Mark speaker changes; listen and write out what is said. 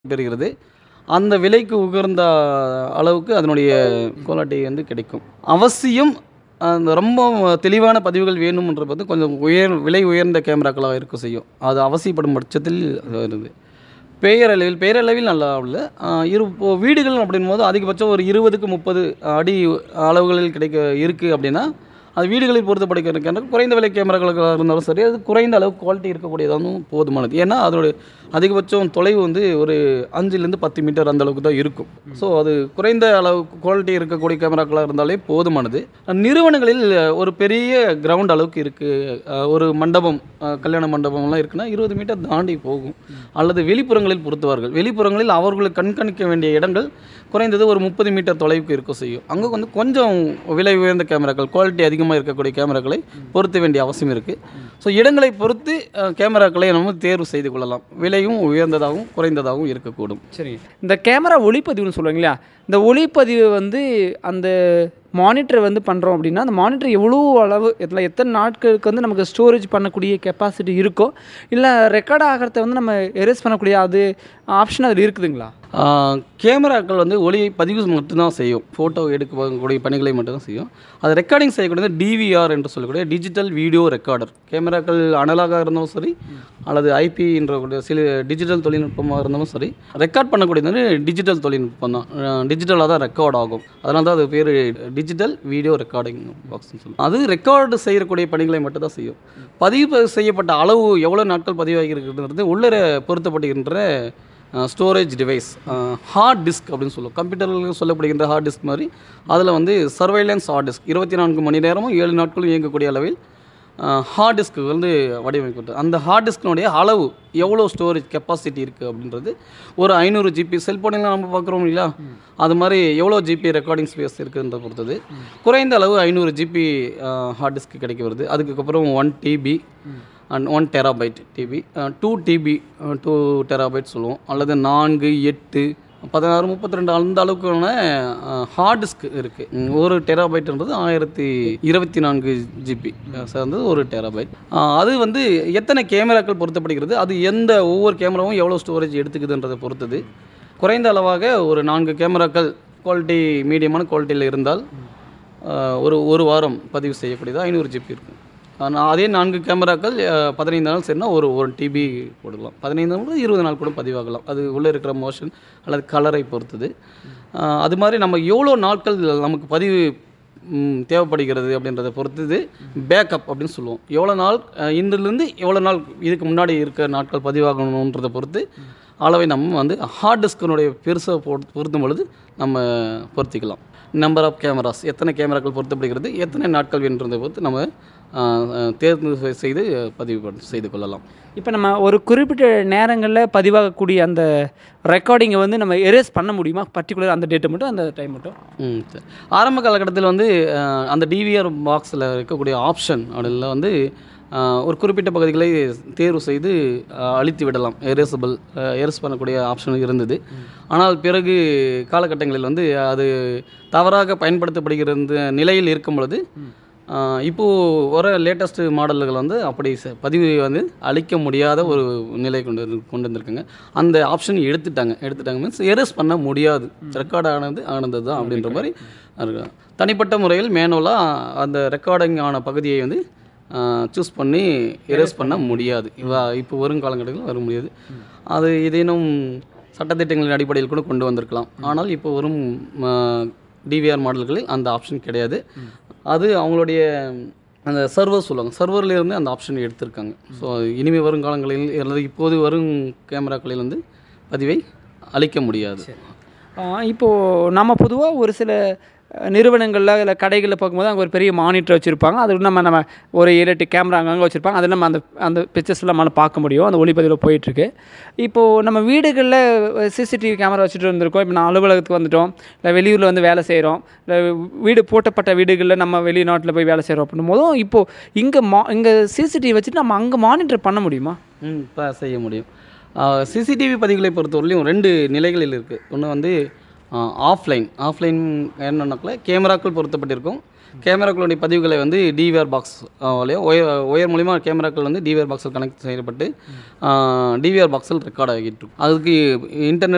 Speaker 1: பெறுகிறது அந்த விலைக்கு உகர்ந்த அளவுக்கு அதனுடைய குவாலிட்டி வந்து கிடைக்கும் அவசியம் அந்த ரொம்ப தெளிவான பதிவுகள் வேணும்ன்ற போது கொஞ்சம் உயர் விலை உயர்ந்த கேமராக்களாக இருக்க செய்யும் அது அவசியப்படும் பட்சத்தில் அது வருது பெயரளவில் பெயரளவில் நல்லா இல்லை இரு இப்போ வீடுகள் அப்படின் போது அதிகபட்சம் ஒரு இருபதுக்கு முப்பது அடி அளவுகளில் கிடைக்க இருக்குது அப்படின்னா அது வீடுகளில் பொருத்தப்படுகிற கேமரா குறைந்த விலை கேமராக்களாக இருந்தாலும் சரி அது குறைந்த அளவு குவாலிட்டி இருக்கக்கூடியதாகவும் போதுமானது ஏன்னா அதோட அதிகபட்சம் தொலைவு வந்து ஒரு அஞ்சுலேருந்து பத்து மீட்டர் அந்த அளவுக்கு தான் இருக்கும் ஸோ அது குறைந்த அளவு குவாலிட்டி இருக்கக்கூடிய கேமராக்களாக இருந்தாலே போதுமானது நிறுவனங்களில் ஒரு பெரிய கிரவுண்ட் அளவுக்கு இருக்குது ஒரு மண்டபம் அஹ், கல்யாண மண்டபம்லாம் இருக்குன்னா இருபது மீட்டர் தாண்டி போகும் அல்லது வெளிப்புறங்களில் பொருத்துவார்கள் வெளிப்புறங்களில் அவர்களுக்கு கண்காணிக்க வேண்டிய இடங்கள் குறைந்தது ஒரு முப்பது மீட்டர் தொலைவுக்கு இருக்க செய்யும் அங்கே வந்து கொஞ்சம் விலை உயர்ந்த கேமராக்கள் குவாலிட்டி அதிகமாக இருக்கக்கூடிய கேமராக்களை பொருத்த வேண்டிய அவசியம் இருக்குது ஸோ இடங்களை பொறுத்து அஹ், கேமராக்களை நம்ம தேர்வு செய்து கொள்ளலாம் விலையும் உயர்ந்ததாகவும் குறைந்ததாகவும் இருக்கக்கூடும்
Speaker 2: சரிங்க இந்த கேமரா ஒளிப்பதிவுன்னு சொல்லுவாங்க இல்லையா இந்த ஒளிப்பதிவு வந்து அந்த மானிட்டர் வந்து பண்ணுறோம் அப்படின்னா அந்த மானிட்டர் எவ்வளோ அளவு இதில் எத்தனை நாட்களுக்கு வந்து நமக்கு ஸ்டோரேஜ் பண்ணக்கூடிய கெப்பாசிட்டி இருக்கோ இல்லை ரெக்கார்ட் ஆகிறத வந்து நம்ம எரேஸ் பண்ணக்கூடிய அது ஆப்ஷன் அதில் இருக்குதுங்களா
Speaker 1: ஆஹ் கேமராக்கள் வந்து ஒளியை பதிவு மட்டும்தான் செய்யும் ஃபோட்டோ எடுக்கக்கூடிய பணிகளை மட்டும்தான் செய்யும் அது ரெக்கார்டிங் செய்யக்கூடியது டிவிஆர் என்று சொல்லக்கூடிய டிஜிட்டல் வீடியோ ரெக்கார்டர் கேமராக்கள் அனலாக இருந்தாலும் சரி அல்லது ஐபி என்ற கூடிய சில டிஜிட்டல் தொழில்நுட்பமாக இருந்தாலும் சரி ரெக்கார்ட் பண்ணக்கூடியது வந்து டிஜிட்டல் தொழில்நுட்பம் தான் டிஜிட்டலாக தான் ரெக்கார்ட் ஆகும் அதனால தான் அது பேர் டிஜிட்டல் வீடியோ ரெக்கார்டிங் பாக்ஸ்னு சொல்லுவோம் அது ரெக்கார்டு செய்யக்கூடிய பணிகளை மட்டும் தான் செய்யும் பதிவு செய்யப்பட்ட அளவு எவ்வளோ நாட்கள் பதிவாகி இருக்கிறது உள்ளர பொருத்தப்படுகின்ற ஸ்டோரேஜ் டிவைஸ் ஹார்ட் டிஸ்க் அப்படின்னு சொல்லுவோம் கம்ப்யூட்டரில் சொல்லப்படுகின்ற ஹார்ட் டிஸ்க் மாதிரி அதில் வந்து சர்வைலன்ஸ் ஹார்ட் டிஸ்க் இருபத்தி நான்கு மணி நேரமும் ஏழு நாட்களும் இயங்கக்கூடிய அளவில் ஹார்ட் டிஸ்க் வந்து வடிவமைக்கப்பட்டது அந்த ஹார்ட் டிஸ்கினுடைய அளவு எவ்வளோ ஸ்டோரேஜ் கெப்பாசிட்டி இருக்குது அப்படின்றது ஒரு ஐநூறு ஜிபி செல்ஃபோனில் நம்ம பார்க்குறோம் இல்லையா அது மாதிரி எவ்வளோ ஜிபி ரெக்கார்டிங் ஸ்பேஸ் இருக்குன்றத பொறுத்தது குறைந்த அளவு ஐநூறு ஜிபி ஹார்ட் டிஸ்க் கிடைக்க வருது அதுக்கப்புறம் one TB and one terabyte TB two TB two terabyte சொல்லுவோம் அல்லது நான்கு எட்டு பதினாறு முப்பத்தி ரெண்டு அந்த அளவுக்கான ஹார்ட் டிஸ்க் இருக்குது ஒரு டெராபைட்ன்றது ஆயிரத்தி இருபத்தி நான்கு ஜிபி சேர்ந்தது ஒரு டெராபைட் அது வந்து எத்தனை கேமராக்கள் பொருத்தப்படுகிறது அது எந்த ஒவ்வொரு கேமராவும் எவ்வளோ ஸ்டோரேஜ் எடுத்துக்குதுன்றதை பொறுத்தது குறைந்த அளவாக ஒரு நான்கு கேமராக்கள் குவாலிட்டி மீடியமான குவாலிட்டியில் இருந்தால் ஆஹ், ஒரு ஒரு வாரம் பதிவு செய்யக்கூடியது ஐநூறு ஜிபி இருக்கும் ஆனா, அதே நான்கு கேமராக்கள் அஹ், பதினைந்து நாள் சரினா ஒரு ஒரு டிபி போடலாம் பதினைந்து நாள் இருபது நாள் கூட பதிவாகலாம் அது உள்ளே இருக்கிற மோஷன் அல்லது கலரை பொறுத்தது ஆஹ், அது மாதிரி நம்ம எவ்வளோ நாட்கள் நமக்கு பதிவு ம், தேவைப்படுகிறது அப்படின்றத பொறுத்தது பேக்கப் அப்படின்னு சொல்லுவோம் எவ்வளோ நாள் அஹ், இன்றிலிருந்து எவ்வளோ நாள் இதுக்கு முன்னாடி இருக்க நாட்கள் பதிவாகணுன்றதை பொறுத்து அளவை நம்ம வந்து ஹார்ட் டிஸ்கினுடைய பெருசாக போ பொருத்தும் பொழுது நம்ம பொருத்திக்கலாம் நம்பர் ஆஃப் கேமராஸ் எத்தனை கேமராக்கள் பொருத்தப்படுகிறது எத்தனை நாட்கள் வேணுன்றதை பொறுத்து நம்ம ஆஹ், ஆஹ், தேர்வு செ- செய்து பதிவு பண்ண- செய்து கொள்ளலாம்
Speaker 2: இப்போ நம்ம ஒரு குறிப்பிட்ட நேரங்களில் பதிவாகக்கூடிய அந்த ரெக்கார்டிங்கை வந்து நம்ம எரேஸ் பண்ண முடியுமா பர்டிகுலர் அந்த டேட்டை மட்டும் அந்த டைம் மட்டும்
Speaker 1: ம் சரி. ஆரம்ப காலகட்டத்தில் வந்து ஆஹ், அந்த டிவிஆர் பாக்ஸில் இருக்கக்கூடிய ஆப்ஷன் அதில் வந்து ஆஹ், ஒரு குறிப்பிட்ட பகுதிகளை தேர்வு செய்து ஆஹ், அழித்து விடலாம் எரேசபிள் எரேஸ் பண்ணக்கூடிய ஆப்ஷன் இருந்தது ஆனால் பிறகு காலகட்டங்களில் வந்து அது தவறாக பயன்படுத்தப்படுகிற இந்த நிலையில் இருக்கும் பொழுது ஆஹ், இப்போ வர லேட்டஸ்ட் மாடல்கள் வந்து அப்படி ச- பதிவு வந்து அழிக்க முடியாத ஒரு நிலை கொண்டு வந்து- கொண்டு வந்திருக்காங்க அந்த ஆப்ஷன் எடுத்துட்டாங்க எடுத்துட்டாங்க மீன்ஸ் எரேஸ் பண்ண முடியாது ரெக்கார்ட் ஆனது ஆனது தான் அப்படின்ற மாதிரி இருக்கு. தனிப்பட்ட முறையில் மேனுவலாக அந்த ரெக்கார்டிங் ஆன பகுதியை வந்து சூஸ் பண்ணி எரேஸ் பண்ண முடியாது இவ இப்போ வரும் காலகட்டத்தில் வர முடியாது அது ஏதேனும் சட்டத்திட்டங்களின் அடிப்படையில் கூட கொண்டு வந்திருக்கலாம் ஆனால் இப்போ வரும் டிவிஆர் மாடல்களில் அந்த ஆப்ஷன் கிடையாது அது அவங்களுடைய அந்த சர்வர் சொல்லுவாங்க சர்வரில் இருந்து அந்த ஆப்ஷன் எடுத்திருக்காங்க ஸோ இனிமே வரும் காலங்களில் அல்லது இப்போது வரும் கேமராக்களில் வந்து பதிவை அழிக்க முடியாது
Speaker 2: இப்போது நம்ம பொதுவாக ஒரு சில நிறுவனங்களில் இல்லை கடைகளில் பார்க்கும்போது அங்கே ஒரு பெரிய மானிட்டர் வச்சுருப்பாங்க அது நம்ம நம்ம ஒரு ஏழு எட்டு கேமரா அங்கங்கே வச்சுருப்பாங்க அதில் நம்ம அந்த அந்த பிக்சர்ஸ்லாம் நம்மளால் பார்க்க முடியும் அந்த ஒளிப்பதிவில் போயிட்டுருக்கு இப்போது நம்ம வீடுகளில் சிசிடிவி கேமரா வச்சுட்டு வந்திருக்கோம் இப்போ நான் அலுவலகத்துக்கு வந்துட்டோம் இல்லை வெளியூரில் வந்து வேலை செய்கிறோம் இல்லை வீடு பூட்டப்பட்ட வீடுகளில் நம்ம வெளிநாட்டில் போய் வேலை செய்கிறோம் அப்படின்னும் போதும் இப்போது இங்கே மா இங்கே சிசிடிவி வச்சுட்டு நம்ம அங்கே மானிட்டர் பண்ண முடியுமா
Speaker 1: ம் இப்போ செய்ய முடியும் சிசிடிவி பதிவுகளை பொறுத்தவரையிலும் ரெண்டு நிலைகளில் இருக்குது ஒன்று வந்து ஆஃப்லைன் ஆஃப்லைன் என்னன்னாக்கல கேமராக்கள் பொருத்தப்பட்டிருக்கும் கேமராக்களுடைய பதிவுகளை வந்து டிவிஆர் பாக்ஸ் வழியாக ஒயர் ஒயர் மூலிமா கேமராக்கள் வந்து டிவிஆர் பாக்ஸில் கனெக்ட் செய்யப்பட்டு டிவிஆர் பாக்ஸில் ரெக்கார்ட் ஆகிட்டு இருக்கும் அதுக்கு இன்டர்நெட்